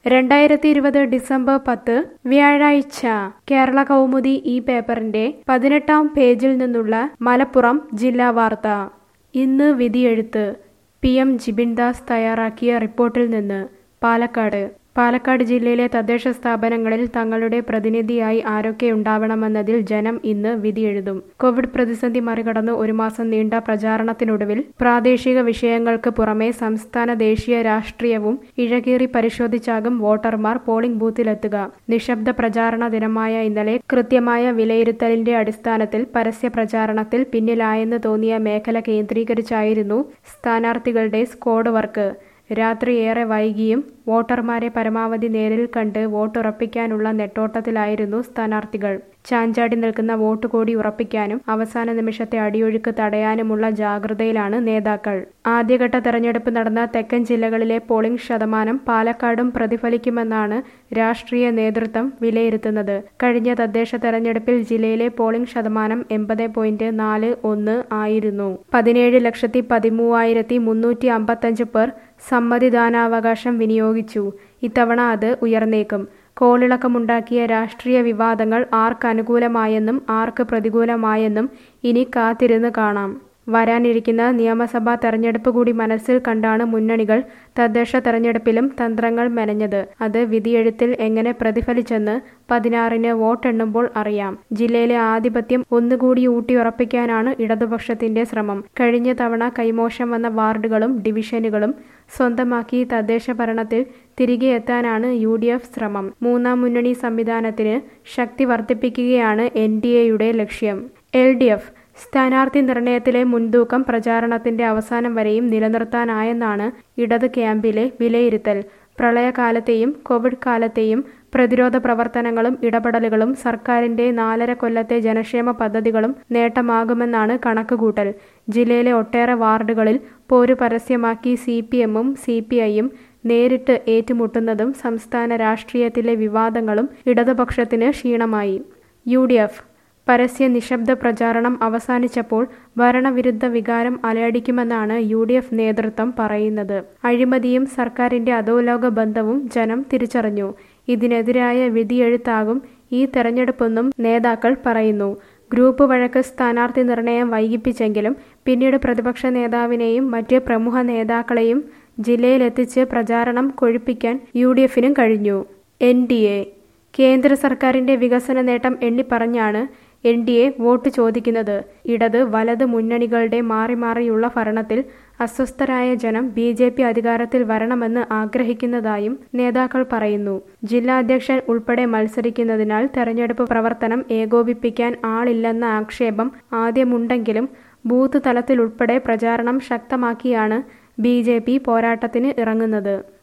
രണ്ടായിരത്തി ഇരുപത് ഡിസംബർ പത്ത് വ്യാഴാഴ്ച കേരള കൗമുദി ഈ പേപ്പറിന്റെ പതിനെട്ടാം പേജിൽ നിന്നുള്ള മലപ്പുറം ജില്ലാ വാർത്ത ഇന്ന് വിധിയെഴുത്ത് പി എം ജിബിൻദാസ് തയ്യാറാക്കിയ റിപ്പോർട്ടിൽ നിന്ന് പാലക്കാട് പാലക്കാട് ജില്ലയിലെ തദ്ദേശ സ്ഥാപനങ്ങളിൽ തങ്ങളുടെ പ്രതിനിധിയായി ആരൊക്കെയുണ്ടാവണമെന്നതിൽ ജനം ഇന്ന് വിധിയെഴുതും കോവിഡ് പ്രതിസന്ധി മറികടന്ന് ഒരു മാസം നീണ്ട പ്രചാരണത്തിനൊടുവിൽ പ്രാദേശിക വിഷയങ്ങൾക്ക് പുറമെ സംസ്ഥാന ദേശീയ രാഷ്ട്രീയവും ഇഴകീറി പരിശോധിച്ചാകും വോട്ടർമാർ പോളിംഗ് ബൂത്തിലെത്തുക നിശബ്ദ പ്രചാരണ ദിനമായ ഇന്നലെ കൃത്യമായ വിലയിരുത്തലിന്റെ അടിസ്ഥാനത്തിൽ പരസ്യ പ്രചാരണത്തിൽ പിന്നിലായെന്ന് തോന്നിയ മേഖല കേന്ദ്രീകരിച്ചായിരുന്നു സ്ഥാനാർത്ഥികളുടെ സ്ക്വാഡ് വർക്ക് രാത്രി ഏറെ വൈകിയും വോട്ടർമാരെ പരമാവധി നേരിൽ കണ്ട് വോട്ടുറപ്പിക്കാനുള്ള നെട്ടോട്ടത്തിലായിരുന്നു സ്ഥാനാർത്ഥികൾ ചാഞ്ചാടി നിൽക്കുന്ന വോട്ട് കൂടി ഉറപ്പിക്കാനും അവസാന നിമിഷത്തെ അടിയൊഴുക്ക് തടയാനുമുള്ള ജാഗ്രതയിലാണ് നേതാക്കൾ ആദ്യഘട്ട തെരഞ്ഞെടുപ്പ് നടന്ന തെക്കൻ ജില്ലകളിലെ പോളിംഗ് ശതമാനം പാലക്കാടും പ്രതിഫലിക്കുമെന്നാണ് രാഷ്ട്രീയ നേതൃത്വം വിലയിരുത്തുന്നത് കഴിഞ്ഞ തദ്ദേശ തെരഞ്ഞെടുപ്പിൽ ജില്ലയിലെ പോളിംഗ് ശതമാനം എൺപത് പോയിന്റ് നാല് ഒന്ന് ആയിരുന്നു പതിനേഴ് ലക്ഷത്തി പതിമൂവായിരത്തി മുന്നൂറ്റി അമ്പത്തഞ്ച് പേർ സമ്മതിദാനാവകാശം വിനിയോഗിച്ചു ഇത്തവണ അത് ഉയർന്നേക്കും കോളിളക്കമുണ്ടാക്കിയ രാഷ്ട്രീയ വിവാദങ്ങൾ ആർക്ക് അനുകൂലമായെന്നും ആർക്ക് പ്രതികൂലമായെന്നും ഇനി കാത്തിരുന്ന് കാണാം വരാനിരിക്കുന്ന നിയമസഭാ തെരഞ്ഞെടുപ്പ് കൂടി മനസ്സിൽ കണ്ടാണ് മുന്നണികൾ തദ്ദേശ തെരഞ്ഞെടുപ്പിലും തന്ത്രങ്ങൾ മെനഞ്ഞത് അത് വിധിയെഴുത്തിൽ എങ്ങനെ പ്രതിഫലിച്ചെന്ന് പതിനാറിന് വോട്ടെണ്ണുമ്പോൾ അറിയാം ജില്ലയിലെ ആധിപത്യം ഒന്നുകൂടി ഊട്ടിയുറപ്പിക്കാനാണ് ഇടതുപക്ഷത്തിന്റെ ശ്രമം കഴിഞ്ഞ തവണ കൈമോശം വന്ന വാർഡുകളും ഡിവിഷനുകളും സ്വന്തമാക്കി തദ്ദേശ ഭരണത്തിൽ തിരികെ എത്താനാണ് യു ഡി എഫ് ശ്രമം മൂന്നാം മുന്നണി സംവിധാനത്തിന് ശക്തി വർദ്ധിപ്പിക്കുകയാണ് എൻ ഡി എയുടെ ലക്ഷ്യം എൽ ഡി എഫ് സ്ഥാനാർത്ഥി നിർണയത്തിലെ മുൻതൂക്കം പ്രചാരണത്തിന്റെ അവസാനം വരെയും നിലനിർത്താനായെന്നാണ് ഇടത് ക്യാമ്പിലെ വിലയിരുത്തൽ പ്രളയകാലത്തെയും കോവിഡ് കാലത്തെയും പ്രതിരോധ പ്രവർത്തനങ്ങളും ഇടപെടലുകളും സർക്കാരിന്റെ നാലര കൊല്ലത്തെ ജനക്ഷേമ പദ്ധതികളും നേട്ടമാകുമെന്നാണ് കണക്കുകൂട്ടൽ ജില്ലയിലെ ഒട്ടേറെ വാർഡുകളിൽ പോരു പരസ്യമാക്കി സി പി എമ്മും സി പി ഐയും നേരിട്ട് ഏറ്റുമുട്ടുന്നതും സംസ്ഥാന രാഷ്ട്രീയത്തിലെ വിവാദങ്ങളും ഇടതുപക്ഷത്തിന് ക്ഷീണമായി യു ഡി എഫ് പരസ്യ നിശബ്ദ പ്രചാരണം അവസാനിച്ചപ്പോൾ ഭരണവിരുദ്ധ വികാരം അലയടിക്കുമെന്നാണ് യു ഡി എഫ് നേതൃത്വം പറയുന്നത് അഴിമതിയും സർക്കാരിന്റെ അധോലോക ബന്ധവും ജനം തിരിച്ചറിഞ്ഞു ഇതിനെതിരായ വിധിയെഴുത്താകും ഈ തെരഞ്ഞെടുപ്പെന്നും നേതാക്കൾ പറയുന്നു ഗ്രൂപ്പ് വഴക്ക് സ്ഥാനാർത്ഥി നിർണയം വൈകിപ്പിച്ചെങ്കിലും പിന്നീട് പ്രതിപക്ഷ നേതാവിനെയും മറ്റ് പ്രമുഖ നേതാക്കളെയും ജില്ലയിലെത്തിച്ച് പ്രചാരണം കൊഴുപ്പിക്കാൻ യു ഡി എഫിനും കഴിഞ്ഞു എൻ ഡി എ കേന്ദ്ര സർക്കാരിന്റെ വികസന നേട്ടം എണ്ണിപ്പറഞ്ഞാണ് എൻ ഡി എ വോട്ട് ചോദിക്കുന്നത് ഇടത് വലത് മുന്നണികളുടെ മാറി മാറിയുള്ള ഭരണത്തിൽ അസ്വസ്ഥരായ ജനം ബി ജെ പി അധികാരത്തിൽ വരണമെന്ന് ആഗ്രഹിക്കുന്നതായും നേതാക്കൾ പറയുന്നു ജില്ലാ അധ്യക്ഷൻ ഉൾപ്പെടെ മത്സരിക്കുന്നതിനാൽ തെരഞ്ഞെടുപ്പ് പ്രവർത്തനം ഏകോപിപ്പിക്കാൻ ആളില്ലെന്ന ആക്ഷേപം ആദ്യമുണ്ടെങ്കിലും ബൂത്ത് തലത്തിലുൾപ്പെടെ പ്രചാരണം ശക്തമാക്കിയാണ് ബി പോരാട്ടത്തിന് ഇറങ്ങുന്നത്